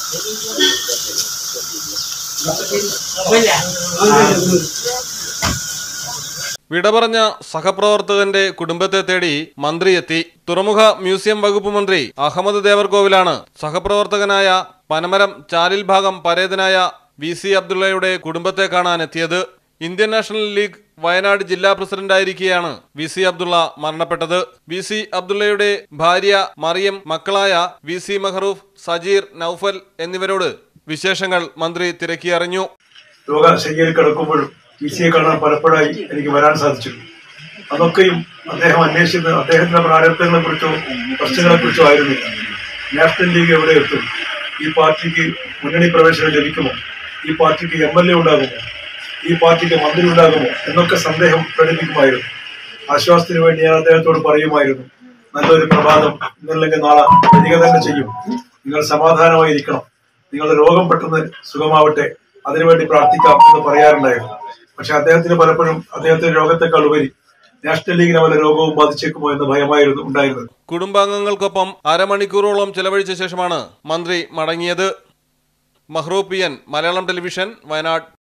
വിട പറഞ്ഞ സഹപ്രവർത്തകന്റെ കുടുംബത്തെ തേടി മന്ത്രി എത്തി തുറമുഖ മ്യൂസിയം വകുപ്പ് മന്ത്രി അഹമ്മദ് ദേവർകോവിലാണ് സഹപ്രവർത്തകനായ പനമരം ചാലിൽ ഭാഗം പരേതനായ വി സി അബ്ദുള്ളയുടെ കുടുംബത്തെ കാണാൻ എത്തിയത് ഇന്ത്യൻ നാഷണൽ ലീഗ് വയനാട് ജില്ലാ പ്രസിഡന്റായിരിക്കെയാണ് വി സി അബ്ദുള്ള മരണപ്പെട്ടത് വി സി അബ്ദുള്ളയുടെ ഭാര്യ മറിയം മക്കളായ വി സി മെഹറൂഫ് സജീർ നൌഫൽ എന്നിവരോട് വിശേഷങ്ങൾ മന്ത്രി തിരക്കിയറിഞ്ഞു രോഗശയ്യയിൽ കിടക്കുമ്പോഴും പി സിയെ കാണാൻ പലപ്പോഴായി എനിക്ക് വരാൻ സാധിച്ചു അതൊക്കെയും അദ്ദേഹം അന്വേഷിച്ചത് അദ്ദേഹത്തിന്റെ പ്രാരബ്ധങ്ങളെ കുറിച്ചോ പ്രശ്നങ്ങളെ കുറിച്ചോ ആയിരുന്നില്ല നാഷണൽ ലീഗ് എവിടെ എത്തും ഈ പാർട്ടിക്ക് മുന്നണി പ്രവേശനം ലഭിക്കുമോ ഈ പാർട്ടിക്ക് എം എൽ എ ഉണ്ടാകുമോ ഈ പാർട്ടിക്ക് മന്ത്രി ഉണ്ടാകുമോ എന്നൊക്കെ സന്ദേഹം പ്രകടിപ്പിക്കുമായിരുന്നു ആശ്വാസത്തിന് വേണ്ടി ഞാൻ അദ്ദേഹത്തോട് പറയുമായിരുന്നു നല്ലൊരു പ്രഭാതം ഇന്നല്ലെങ്കിൽ നാളെ വരിക തന്നെ ചെയ്യും നിങ്ങൾ സമാധാനമായിരിക്കണം നിങ്ങളുടെ രോഗം പെട്ടെന്ന് സുഖമാവട്ടെ അതിനുവേണ്ടി പ്രാർത്ഥിക്കാം എന്ന് പറയാറുണ്ടായിരുന്നു പക്ഷെ അദ്ദേഹത്തിന് പലപ്പോഴും അദ്ദേഹത്തിന്റെ രോഗത്തെക്കാൾ ഉപരി നാഷണൽ ലീഗിനെ വല്ല രോഗവും ബാധിച്ചേക്കുമോ എന്ന ഭയമായിരുന്നു ഉണ്ടായിരുന്നത് കുടുംബാംഗങ്ങൾക്കൊപ്പം അരമണിക്കൂറോളം ചെലവഴിച്ച ശേഷമാണ് മന്ത്രി മടങ്ങിയത് Mahroob P N Malayalam television Wayanad